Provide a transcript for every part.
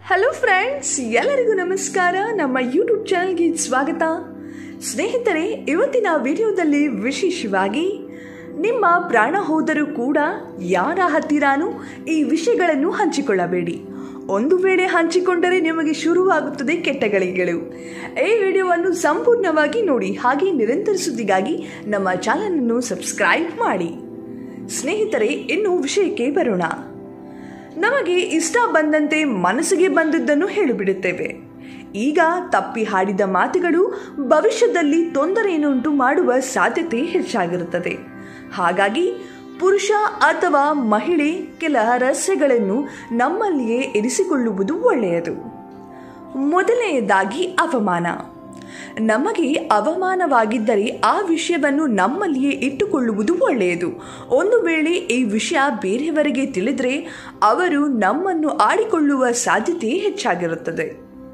hello friends ಎಲ್ಲರಿಗೂ ನಮಸ್ಕಾರ ನಮ್ಮ ಯೂಟ್ಯೂಬ್ ಚಾನಲ್ಗೆ ಸ್ವಾಗತ ಸ್ನೇಹಿತರೆ ಇವತ್ತಿನ ವಿಡಿಯೋದಲ್ಲಿ ವಿಶೇಷವಾಗಿ ನಿಮ್ಮ ಪ್ರಾಣ ಹೋದರೂ ಕೂಡ ಯಾರ ಹತ್ತಿರಾನೂ ಈ ವಿಷಯಗಳನ್ನು ಹಂಚಿಕೊಳ್ಳಬೇಡಿ ಒಂದು ವೇಳೆ ಹಂಚಿಕೊಂಡರೆ ನಿಮಗೆ ಶುರುವಾಗುತ್ತದೆ ಕೆಟ್ಟ ಗಳಿಗೆಗಳು ಈ ವಿಡಿಯೋವನ್ನು ಸಂಪೂರ್ಣವಾಗಿ ನೋಡಿ ಹಾಗೆ ನಿರಂತರ ಸುದ್ದಿಗಾಗಿ ನಮ್ಮ ಚಾನಲನ್ನು ಸಬ್ಸ್ಕ್ರೈಬ್ ಮಾಡಿ ಸ್ನೇಹಿತರೆ ಇನ್ನು ವಿಷಯಕ್ಕೆ ಬರೋಣ ನಮಗೆ ಇಷ್ಟ ಬಂದಂತೆ ಮನಸ್ಸಿಗೆ ಬಂದದ್ದನ್ನು ಹೇಳಿಬಿಡುತ್ತೇವೆ ಈಗ ತಪ್ಪಿ ಹಾಡಿದ ಮಾತುಗಳು ಭವಿಷ್ಯದಲ್ಲಿ ತೊಂದರೆಯನ್ನುಂಟು ಮಾಡುವ ಸಾಧ್ಯತೆ ಹೆಚ್ಚಾಗಿರುತ್ತದೆ ಹಾಗಾಗಿ ಪುರುಷ ಅಥವಾ ಮಹಿಳೆ ಕೆಲ ರಹಸ್ಯಗಳನ್ನು ನಮ್ಮಲ್ಲಿಯೇ ಇರಿಸಿಕೊಳ್ಳುವುದು ಒಳ್ಳೆಯದು ಮೊದಲನೆಯದಾಗಿ ಅವಮಾನ ನಮಗೆ ಅವಮಾನವಾಗಿದ್ದರೆ ಆ ವಿಷಯವನ್ನು ನಮ್ಮಲ್ಲಿಯೇ ಇಟ್ಟುಕೊಳ್ಳುವುದು ಒಳ್ಳೆಯದು ಒಂದು ವೇಳೆ ಈ ವಿಷಯ ಬೇರೆಯವರಿಗೆ ತಿಳಿದರೆ ಅವರು ನಮ್ಮನ್ನು ಆಡಿಕೊಳ್ಳುವ ಸಾಧ್ಯತೆ ಹೆಚ್ಚಾಗಿರುತ್ತದೆ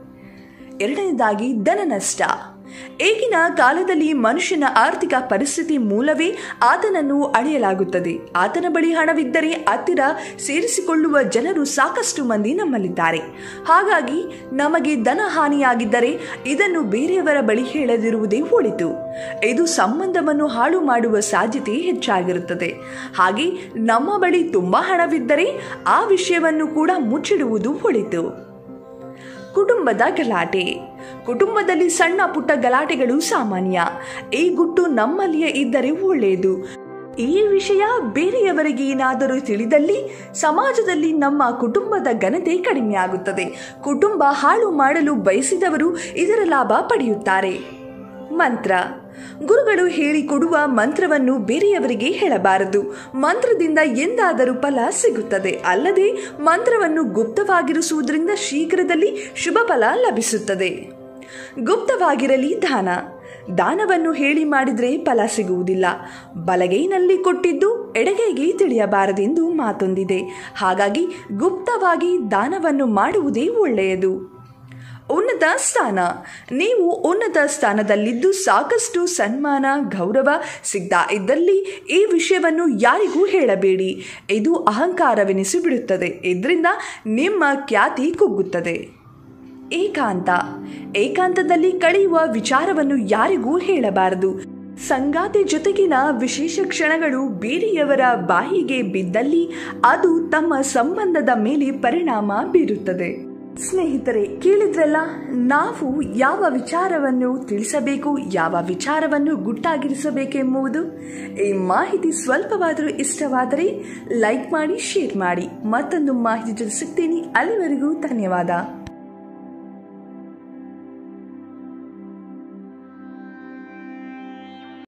ಎರಡನೇದಾಗಿ ಧನ ನಷ್ಟ ಈಗಿನ ಕಾಲದಲ್ಲಿ ಮನುಷ್ಯನ ಆರ್ಥಿಕ ಪರಿಸ್ಥಿತಿ ಮೂಲವೇ ಆತನನ್ನು ಅಳೆಯಲಾಗುತ್ತದೆ ಆತನ ಬಳಿ ಹಣವಿದ್ದರೆ ಹತ್ತಿರ ಸೇರಿಸಿಕೊಳ್ಳುವ ಜನರು ಸಾಕಷ್ಟು ಮಂದಿ ನಮ್ಮಲ್ಲಿದ್ದಾರೆ ಹಾಗಾಗಿ ನಮಗೆ ಧನ ಹಾನಿಯಾಗಿದ್ದರೆ ಇದನ್ನು ಬೇರೆಯವರ ಬಳಿ ಹೇಳದಿರುವುದೇ ಒಳಿತು ಇದು ಸಂಬಂಧವನ್ನು ಹಾಳು ಮಾಡುವ ಸಾಧ್ಯತೆ ಹೆಚ್ಚಾಗಿರುತ್ತದೆ ಹಾಗೆ ನಮ್ಮ ಬಳಿ ತುಂಬ ಹಣವಿದ್ದರೆ ಆ ವಿಷಯವನ್ನು ಕೂಡ ಮುಚ್ಚಿಡುವುದು ಒಳಿತು ಕುಟುಂಬದ ಗಲಾಟೆ ಕುಟುಂಬದಲ್ಲಿ ಸಣ್ಣ ಪುಟ್ಟ ಗಲಾಟೆಗಳು ಸಾಮಾನ್ಯ ಈ ಗುಟ್ಟು ನಮ್ಮಲ್ಲಿಯೇ ಇದ್ದರೆ ಒಳ್ಳೆಯದು ಈ ವಿಷಯ ಬೇರೆಯವರಿಗೆ ಏನಾದರೂ ತಿಳಿದಲ್ಲಿ ಸಮಾಜದಲ್ಲಿ ನಮ್ಮ ಕುಟುಂಬದ ಘನತೆ ಕಡಿಮೆಯಾಗುತ್ತದೆ ಕುಟುಂಬ ಹಾಳು ಮಾಡಲು ಬಯಸಿದವರು ಇದರ ಲಾಭ ಪಡೆಯುತ್ತಾರೆ ಮಂತ್ರ ಗುರುಗಳು ಹೇಳಿಕೊಡುವ ಮಂತ್ರವನ್ನು ಬೇರೆಯವರಿಗೆ ಹೇಳಬಾರದು ಮಂತ್ರದಿಂದ ಎಂದಾದರೂ ಫಲ ಸಿಗುತ್ತದೆ ಅಲ್ಲದೆ ಮಂತ್ರವನ್ನು ಗುಪ್ತವಾಗಿರಿಸುವುದರಿಂದ ಶೀಘ್ರದಲ್ಲಿ ಶುಭ ಫಲ ಲಭಿಸುತ್ತದೆ ಗುಪ್ತವಾಗಿರಲಿ ದಾನ ದಾನವನ್ನು ಹೇಳಿ ಮಾಡಿದರೆ ಫಲ ಸಿಗುವುದಿಲ್ಲ ಬಲಗೈನಲ್ಲಿ ಕೊಟ್ಟಿದ್ದು ಎಡಗೈಗೆ ತಿಳಿಯಬಾರದೆಂದು ಮಾತೊಂದಿದೆ ಹಾಗಾಗಿ ಗುಪ್ತವಾಗಿ ದಾನವನ್ನು ಮಾಡುವುದೇ ಒಳ್ಳೆಯದು ಉನ್ನತ ಸ್ಥಾನ ನೀವು ಉನ್ನತ ಸ್ಥಾನದಲ್ಲಿದ್ದು ಸಾಕಷ್ಟು ಸನ್ಮಾನ ಗೌರವ ಸಿಗ್ತಾ ಇದ್ದಲ್ಲಿ ಈ ವಿಷಯವನ್ನು ಯಾರಿಗೂ ಹೇಳಬೇಡಿ ಇದು ಅಹಂಕಾರವೆನಿಸಿ ಬಿಡುತ್ತದೆ ಇದರಿಂದ ನಿಮ್ಮ ಖ್ಯಾತಿ ಕುಗ್ಗುತ್ತದೆ ಏಕಾಂತ ಏಕಾಂತದಲ್ಲಿ ಕಳೆಯುವ ವಿಚಾರವನ್ನು ಯಾರಿಗೂ ಹೇಳಬಾರದು ಸಂಗಾತಿ ಜೊತೆಗಿನ ವಿಶೇಷ ಕ್ಷಣಗಳು ಬೇರೆಯವರ ಬಾಯಿಗೆ ಬಿದ್ದಲ್ಲಿ ಅದು ತಮ್ಮ ಸಂಬಂಧದ ಮೇಲೆ ಪರಿಣಾಮ ಬೀರುತ್ತದೆ ಸ್ನೇಹಿತರೆ ಕೇಳಿದ್ರಲ್ಲ ನಾವು ಯಾವ ವಿಚಾರವನ್ನು ತಿಳಿಸಬೇಕು ಯಾವ ವಿಚಾರವನ್ನು ಗುಟ್ಟಾಗಿರಿಸಬೇಕೆಂಬುದು ಈ ಮಾಹಿತಿ ಸ್ವಲ್ಪವಾದರೂ ಇಷ್ಟವಾದರೆ ಲೈಕ್ ಮಾಡಿ ಶೇರ್ ಮಾಡಿ ಮತ್ತೊಂದು ಮಾಹಿತಿ ಜೊತೆ ಸಿಗ್ತೀನಿ ಅಲ್ಲಿವರೆಗೂ ಧನ್ಯವಾದ